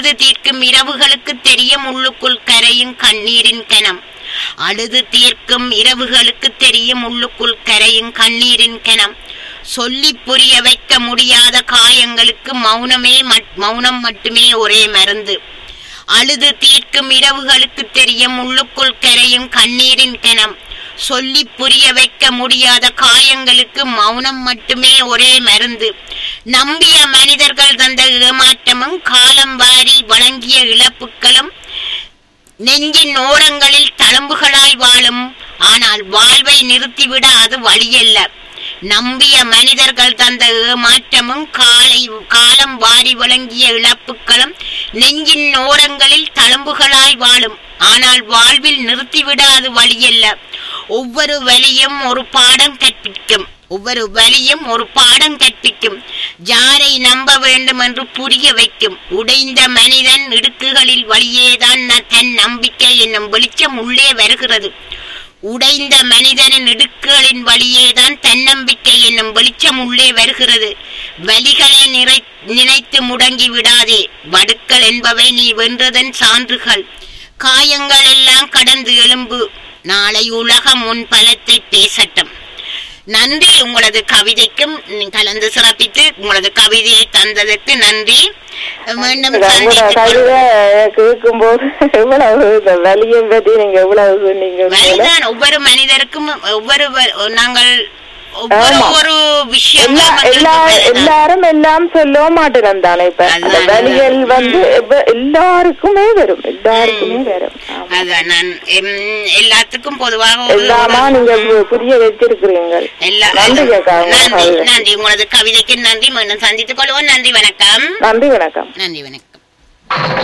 அழுது தீர்க்கும் இரவுகளுக்கு தெரியும் உள்ளுக்குள் கரையும் கண்ணீரின் கணம் அழுது தீர்க்கும் இரவுகளுக்கு தெரியும் உள்ளுக்குள் கரையும் கண்ணீரின் கணம் சொல்லி புரிய வைக்க முடியாத காயங்களுக்கு மௌனமே மட்- மௌனம் மட்டுமே ஒரே மருந்து அழுது தீர்க்கும் இரவுகளுக்கு தெரியும் உள்ளுக்குள் கரையும் கண்ணீரின் கணம் சொல்லி புரிய வைக்க முடியாத காயங்களுக்கு மௌனம் மட்டுமே ஒரே மருந்து நம்பிய மனிதர்கள் தந்த ஏமாற்றமும் காலம் வாரி வழங்கிய இழப்புகளும் நெஞ்சின் ஓரங்களில் தழும்புகளாய் வாழும் ஆனால் வாழ்வை நிறுத்திவிட அது வழியல்ல நம்பிய மனிதர்கள் தந்த ஏமாற்றமும் காலை காலம் வாரி வழங்கிய இழப்புகளும் நெஞ்சின் ஓரங்களில் தழும்புகளாய் வாழும் ஆனால் வாழ்வில் நிறுத்திவிட அது வழியல்ல ஒவ்வொரு வலியும் ஒரு பாடம் கற்பிக்கும் ஒவ்வொரு வலியும் ஒரு பாடம் கற்பிக்கும் யாரை நம்ப வேண்டும் என்று புரிய வைக்கும் உடைந்த மனிதன் இடுக்குகளில் வழியேதான் ந- தன் நம்பிக்கை என்னும் வெளிச்சம் உள்ளே வருகிறது உடைந்த மனிதனின் இடுக்குகளின் வழியேதான் தன்னம்பிக்கை என்னும் வெளிச்சம் உள்ளே வருகிறது வலிகளை நிறை நினைத்து முடங்கி விடாதே வடுக்கள் என்பவை நீ வென்றதன் சான்றுகள் காயங்கள் எல்லாம் கடந்து எழும்பு நாளை உலகம் உன் பலத்தை பேசட்டும் நன்றி உங்களது கவிதைக்கும் நீ கலந்து சிறப்பித்து உங்களது கவிதையை தந்ததற்கு நன்றி மீண்டும் உங்களோட சந்தித்துக் கொள்- கவிதை கேட்கும்போது எவ்வளவு இந்த வலியை பத்தி நீங்க எவ்வளவு சொன்னீங்க உண்மையில. வலிதான் ஒவ்வொரு மனிதருக்கும் ஒவ்வொரு வ- நாங்கள் ஒவ்வொரு ஆமா. ஒரு எல்லா விஷயம் எல்லா எல்லாரும் எல்லாம் சொல்ல மாட்டேன் தானே இப்ப அந்த அதுதான். வலிகள் வந்து எவ்வ- எல்லாருக்குமே வரும் எல்லாருக்குமே வரும் ஆமா. அதான் நான் எம், எல்லாத்துக்கும் பொதுவாக ஒரு- எல்லாமா நீங்க பு- புரிய வச்சிருக்கிறீங்க எல்லா- நன்றி அக்கா, உங்க நன்றி கவிதை. நன்றி உங்களது கவிதைக்கு நன்றி மீண்டும் சந்தித்துக் கொள்வோம் நன்றி வணக்கம் நன்றி வணக்கம் நன்றி வணக்கம்